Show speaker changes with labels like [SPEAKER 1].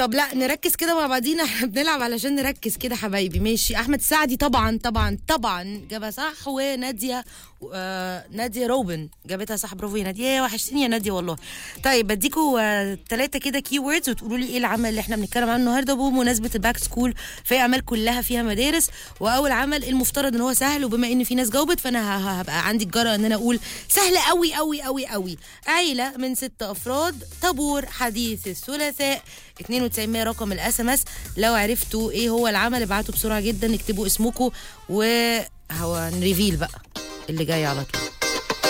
[SPEAKER 1] طب لا نركز كده مع بعضينا احنا بنلعب علشان نركز كده حبايبي ماشي احمد سعدي طبعا طبعا طبعا جابها صح وناديه آه ناديه روبن جابتها صح برافو يا ناديه يا وحشتني يا ناديه والله طيب بديكوا آه ثلاثه كده كي ووردز وتقولوا لي ايه العمل اللي احنا بنتكلم عنه النهارده بمناسبه الباك سكول في اعمال كلها فيها مدارس واول عمل المفترض ان هو سهل وبما ان في ناس جاوبت فانا ه- ه- هبقى عندي الجرأه ان انا اقول سهل قوي قوي قوي قوي عيله من ست افراد طابور حديث الثلاثاء 92 رقم الاس ام اس لو عرفتوا ايه هو العمل ابعتوا بسرعه جدا اكتبوا اسمكم وهو نريفيل بقى اللي جاي على طول